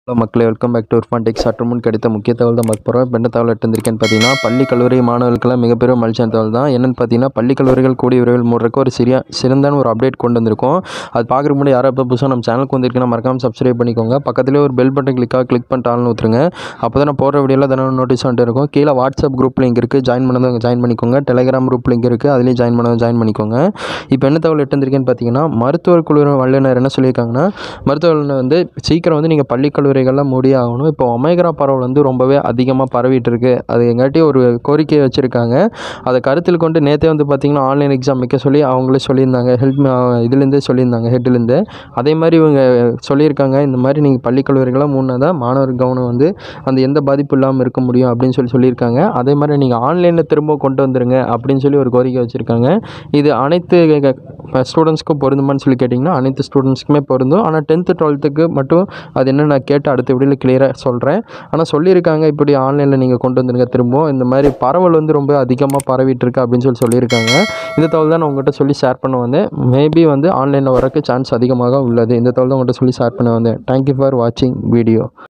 hello மக்களே welcome back to Urfan tech சற்று முன் கிடைத்த முக்கிய தகவல் தான் பார்க்க போகிறோம் இப்போ என்ன தகவல் எடுத்திருக்கேன்னு பார்த்தீங்கன்னா பள்ளி கல்லூரி மாணவர்களுக்கெல்லாம் மிகப்பெரிய மகிழ்ச்சியான தகவல் தான் என்னென்னு பார்த்தீங்கன்னா பள்ளி கல்லூரிகள் கூடிய விரைவில் மூடுறக்கு ஒரு சிறிய சிறந்தான ஒரு அப்டேட் கொண்டு வந்திருக்கோம் அது பார்க்குறதுக்கு முன்னாடி யாரோ இப்போ புதுசாக நம்ம சேனலுக்கு வந்திருக்குன்னா மறக்காம சப்ஸ்கிரைப் பண்ணிக்கோங்க பக்கத்துலேயே ஒரு பெல் பட்டன் கிளிக்காக கிளிக் பண்ணிட்டு ஆள்னு ஊற்றுருங்க அப்போ தான் நான் போடுற வீடியோவில் தினம் நோட்டீஸ் வந்துட்டு இருக்கும் கீழே வாட்ஸ்அப் குரூப் லிங்க் இருக்குது ஜாயின் பண்ணதவங்க ஜாயின் பண்ணிக்கோங்க டெலிகிராம் குரூப் லிங்க் இருக்குது அதுலேயும் ஜாயின் பண்ணவங்க ஜாயின் பண்ணிக்கோங்க இப்போ என்ன தகவல் எடுத்திருக்கேன்னு பார்த்தீங்கன்னா மருத்துவர் குழு வல்லுநர் என்ன சொல்லியிருக்காங்கன்னா மருத்துவ வல்லுநர் வந்து சீக்கிரம் வந்து நீங்கள் பள்ளி கல்லூரிகள்லாம் முடிய ஆகணும் இப்போ ஒமேக்ரா பரவல் வந்து ரொம்பவே அதிகமாக பரவிட்டு இருக்கு அது எங்காட்டி ஒரு கோரிக்கையை வச்சுருக்காங்க அதை கருத்தில் கொண்டு நேற்றே வந்து பார்த்திங்கன்னா ஆன்லைன் எக்ஸாம் வைக்க சொல்லி அவங்களே சொல்லியிருந்தாங்க ஹெல்ப் இதுலேருந்தே சொல்லியிருந்தாங்க ஹெட்லேருந்து அதே மாதிரி இவங்க சொல்லியிருக்காங்க இந்த மாதிரி நீங்கள் பள்ளி கல்லூரிகளாக மூணு தான் மாணவர் கவனம் வந்து அந்த எந்த பாதிப்பு இல்லாமல் இருக்க முடியும் அப்படின்னு சொல்லி சொல்லியிருக்காங்க அதே மாதிரி நீங்கள் ஆன்லைனில் திரும்ப கொண்டு வந்துருங்க அப்படின்னு சொல்லி ஒரு கோரிக்கை வச்சுருக்காங்க இது அனைத்து ஸ்டூடெண்ட்ஸ்க்கும் பொருந்துமான்னு சொல்லி கேட்டிங்கன்னா அனைத்து ஸ்டூடெண்ட்ஸ்க்குமே பொருந்தும் ஆனால் டென்த்து டுவெல்த்துக்கு மட்டும் அது என்ன நான் கேட்டு அடுத்த வீடியோவில் கிளியராக சொல்கிறேன் ஆனால் சொல்லியிருக்காங்க இப்படி ஆன்லைனில் நீங்கள் கொண்டு வந்துருங்க திரும்பவும் இந்த மாதிரி பரவல் வந்து ரொம்ப அதிகமாக பரவிட்டு இருக்கு அப்படின்னு சொல்லி சொல்லியிருக்காங்க இந்த தகவல் தான் நான் உங்கள்கிட்ட சொல்லி ஷேர் பண்ண வந்தேன் மேபி வந்து ஆன்லைனில் வரக்கு சான்ஸ் அதிகமாக உள்ளது இந்த தகவல் தான் உங்கள்கிட்ட சொல்லி ஷேர் பண்ண வந்தேன் தேங்க்யூ ஃபார் வாட்சிங் வீடியோ